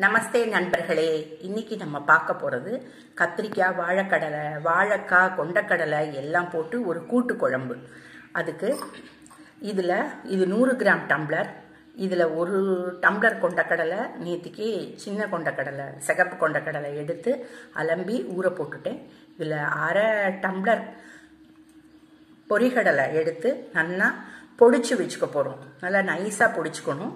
நமஸ்தே நண்பர்களே இன்னைக்கு நம்ம பார்க்க போகிறது கத்திரிக்காய் வாழைக்கடலை வாழைக்காய் கொண்டக்கடலை எல்லாம் போட்டு ஒரு கூட்டு குழம்பு அதுக்கு இதில் இது நூறு கிராம் டம்ளர் இதில் ஒரு டம்ளர் கொண்டக்கடலை நேற்றுக்கு சின்ன கொண்டக்கடலை சிகப்பு கொண்டக்கடலை எடுத்து அலம்பி ஊற போட்டுட்டேன் இதில் அரை டம்ளர் பொரிகடலை எடுத்து நல்லா பொடிச்சு வச்சுக்க போகிறோம் நல்லா நைஸாக பொடிச்சுக்கணும்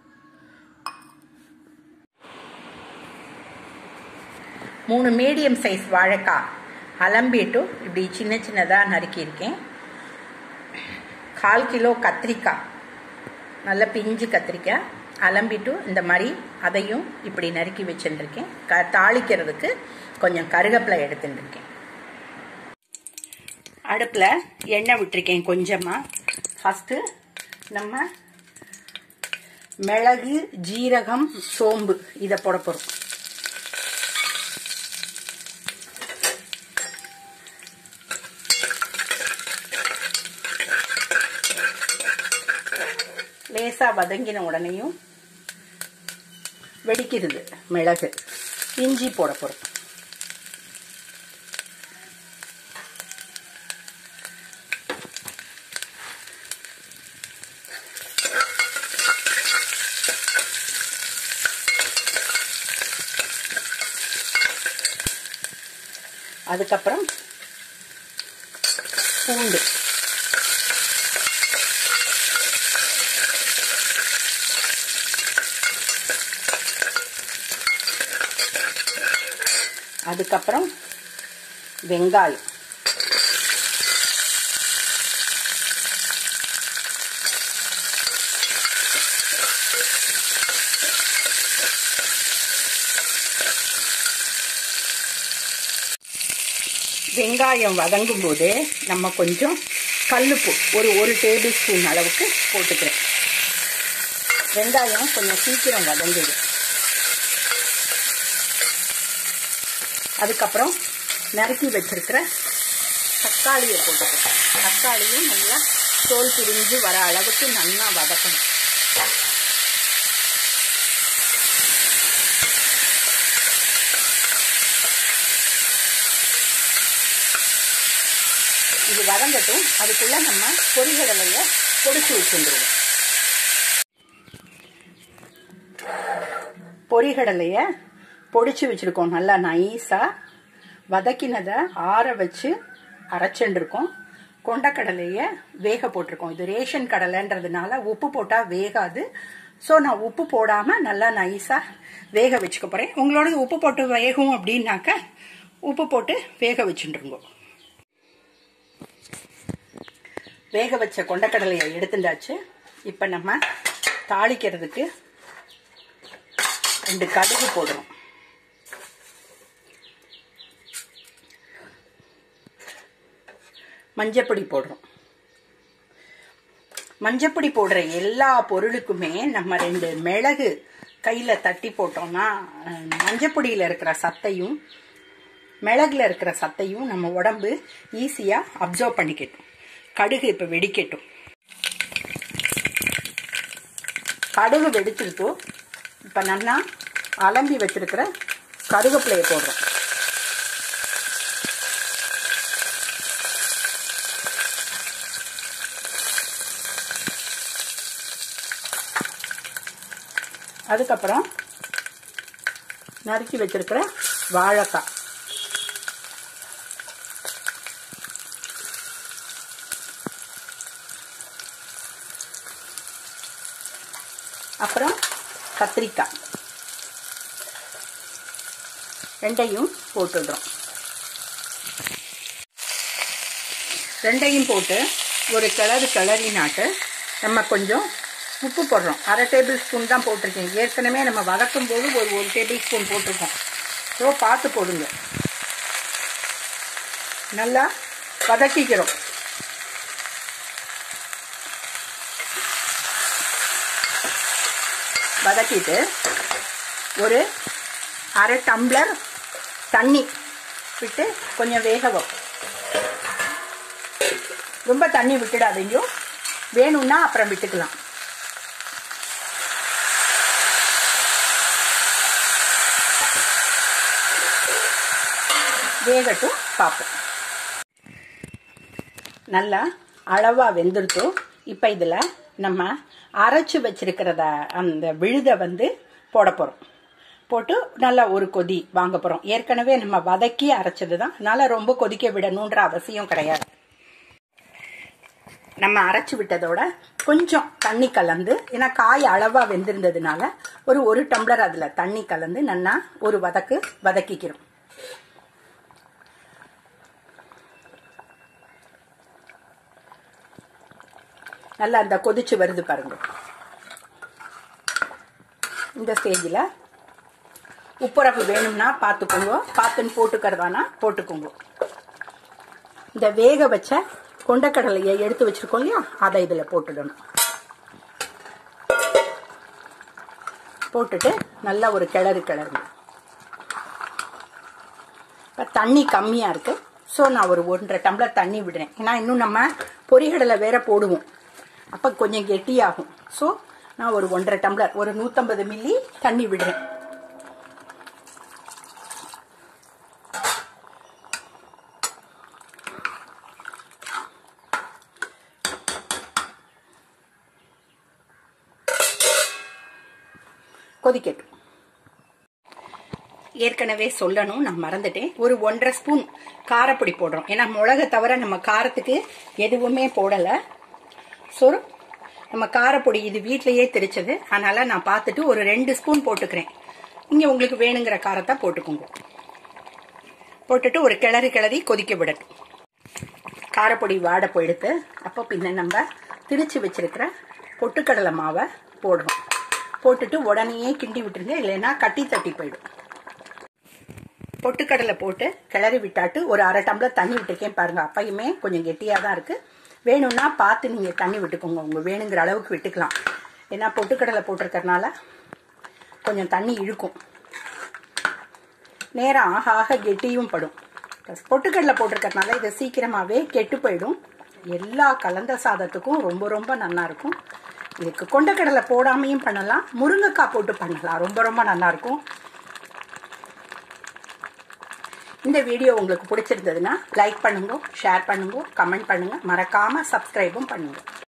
மூணு மீடியம் சைஸ் வாழைக்காய் அலம்பிட்டு இப்படி சின்ன சின்னதாக நறுக்கியிருக்கேன் கால் கிலோ கத்திரிக்காய் நல்ல பிஞ்சு கத்திரிக்காய் அலம்பிட்டு இந்த மாதிரி அதையும் இப்படி நறுக்கி வச்சுருக்கேன் க தாளிக்கிறதுக்கு கொஞ்சம் கருகப்பிலை எடுத்துட்டுருக்கேன் அடுப்பில் எண்ணெய் விட்டுருக்கேன் கொஞ்சமாக ஃபஸ்ட்டு நம்ம மிளகு ஜீரகம் சோம்பு இதை போட போகிறோம் லேசாக வதங்கின உடனேயும் வெடிக்கிறது மிளகு இஞ்சி போட போகிறோம் அதுக்கப்புறம் பூண்டு அதுக்கப்புறம் வெங்காயம் வெங்காயம் வதங்கும் போது நம்ம கொஞ்சம் கல்லுப்பு ஒரு ஒரு டேபிள் ஸ்பூன் அளவுக்கு போட்டுக்கிறேன் வெங்காயம் கொஞ்சம் சீக்கிரம் வதங்குது அதுக்கப்புறம் நறுக்கி வச்சிருக்கிற தக்காளியை போட்டுக்கிறேன் தக்காளியும் நல்லா தோல் பிரிஞ்சு வர அளவுக்கு நல்லா வதக்கணும் இது வதங்கட்டும் அதுக்குள்ள நம்ம பொரிகடலைய பொடிச்சு வச்சுருவோம் பொரிகடலைய பொடிச்சு வச்சுருக்கோம் நல்லா நைஸாக வதக்கினதை ஆற வச்சு அரைச்சுருக்கோம் கொண்டக்கடலையை வேக போட்டிருக்கோம் இது ரேஷன் கடலைன்றதுனால உப்பு போட்டால் வேகாது ஸோ நான் உப்பு போடாமல் நல்லா நைஸாக வேக வச்சுக்க போகிறேன் உங்களோட உப்பு போட்டு வேகும் அப்படின்னாக்க உப்பு போட்டு வேக வச்சுட்டுருங்கோ வேக வச்ச கொண்டக்கடலையை எடுத்துட்டாச்சு இப்போ நம்ம தாளிக்கிறதுக்கு ரெண்டு கடுகு போடுறோம் மஞ்சப்பொடி போடுறோம் மஞ்சப்பொடி போடுற எல்லா பொருளுக்குமே நம்ம ரெண்டு மிளகு கையில் தட்டி போட்டோம்னா மஞ்சப்பொடியில் இருக்கிற சத்தையும் மிளகுல இருக்கிற சத்தையும் நம்ம உடம்பு ஈஸியாக அப்சர்வ் பண்ணிக்கட்டும் கடுகு இப்போ வெடிக்கட்டும் கடுகு வெடிச்சிருத்தோ இப்போ நல்லா அலம்பி வச்சிருக்கிற கருவேப்பிலையை போடுறோம் அதுக்கப்புறம் நறுக்கி வச்சிருக்கிற வாழைக்காய் அப்புறம் கத்திரிக்காய் ரெண்டையும் போட்டுடுறோம் ரெண்டையும் போட்டு ஒரு கிளறு கிளறினாட்டு நம்ம கொஞ்சம் உப்பு போடுறோம் அரை டேபிள் ஸ்பூன் தான் போட்டிருக்கேன் ஏற்கனவே நம்ம வதக்கும் போது ஒரு ஒரு டேபிள் ஸ்பூன் போட்டிருக்கோம் ஸோ பார்த்து போடுங்க நல்லா வதக்கிக்கிறோம் வதக்கிட்டு ஒரு அரை டம்ளர் தண்ணி விட்டு கொஞ்சம் வேக வைப்போம் ரொம்ப தண்ணி விட்டுடாதீங்க வேணும்னா அப்புறம் விட்டுக்கலாம் வேகட்டும் பார்ப்போம் நல்லா அளவாக வெந்துருத்தோம் இப்போ இதில் நம்ம அரைச்சி வச்சிருக்கிறத அந்த விழுதை வந்து போட போகிறோம் போட்டு நல்லா ஒரு கொதி வாங்க போகிறோம் ஏற்கனவே நம்ம வதக்கி அரைச்சது தான் அதனால் ரொம்ப கொதிக்க விடணுன்ற அவசியம் கிடையாது நம்ம அரைச்சி விட்டதோட கொஞ்சம் தண்ணி கலந்து ஏன்னா காய் அளவாக வெந்திருந்ததுனால ஒரு ஒரு டம்ளர் அதில் தண்ணி கலந்து நல்லா ஒரு வதக்கு வதக்கிக்கிறோம் நல்லா அந்த கொதிச்சு வருது பாருங்க இந்த ஸ்டேஜில் உப்புரப்பு வேணும்னா பார்த்துக்கோங்க பார்த்துன்னு போட்டுக்கிறதானா போட்டுக்கோங்க இந்த வேக வச்ச கொண்டக்கடலையை எடுத்து வச்சிருக்கோம் இல்லையா அதை இதில் போட்டுடணும் போட்டுட்டு நல்லா ஒரு கிளறு கிளறு இப்போ தண்ணி கம்மியாக இருக்குது ஸோ நான் ஒரு ஒன்றரை டம்ளர் தண்ணி விடுறேன் ஏன்னா இன்னும் நம்ம பொரிகடலை வேற போடுவோம் அப்போ கொஞ்சம் கெட்டியாகும் ஸோ நான் ஒரு ஒன்றரை டம்ளர் ஒரு நூற்றம்பது மில்லி தண்ணி விடுறேன் கொதிக்கட்டும் ஏற்கனவே சொல்லணும் நான் மறந்துட்டேன் ஒரு ஒன்றரை ஸ்பூன் காரப்பொடி போடுறோம் ஏன்னா மிளகை தவிர நம்ம காரத்துக்கு எதுவுமே போடலை ஸோ நம்ம காரப்பொடி இது வீட்லயே தெரிச்சது அதனால நான் பார்த்துட்டு ஒரு ரெண்டு ஸ்பூன் போட்டுக்கிறேன் இங்கே உங்களுக்கு வேணுங்கிற காரத்தை போட்டுக்கோங்க போட்டுட்டு ஒரு கிளறி கிளறி கொதிக்க விடட்டும் காரப்பொடி வாடை போயிடுத்து அப்போ பின்ன நம்ம திரிச்சு வச்சிருக்கிற பொட்டுக்கடலை மாவை போடுறோம் போட்டுட்டு உடனேயே கிண்டி விட்டுருங்க இல்லைன்னா கட்டி தட்டி போயிடும் பொட்டுக்கடலை போட்டு கிளறி விட்டாட்டு ஒரு அரை டம்ளர் தண்ணி விட்டுருக்கேன் பாருங்க அப்பயுமே கொஞ்சம் கெட்டியாக தான் இருக்கு வேணும்னா பார்த்து நீங்கள் தண்ணி விட்டுக்கோங்க உங்க வேணுங்கிற அளவுக்கு விட்டுக்கலாம் ஏன்னா பொட்டுக்கடலை போட்டிருக்கறனால கொஞ்சம் தண்ணி இழுக்கும் நேரம் ஆக ஆக கெட்டியும் படும் பொட்டுக்கடலை போட்டிருக்கறனால இது சீக்கிரமாகவே கெட்டு போயிடும் எல்லா கலந்த சாதத்துக்கும் ரொம்ப ரொம்ப நல்லா இருக்கும் இதுக்கு கொண்டக்கடலை போடாமையும் பண்ணலாம் முருங்கைக்காய் போட்டு பண்ணலாம் ரொம்ப ரொம்ப நல்லா இருக்கும் இந்த வீடியோ உங்களுக்கு பிடிச்சிருந்ததுன்னா லைக் பண்ணுங்க ஷேர் பண்ணுங்க கமெண்ட் பண்ணுங்க மறக்காம சப்ஸ்கிரைபும் பண்ணுங்க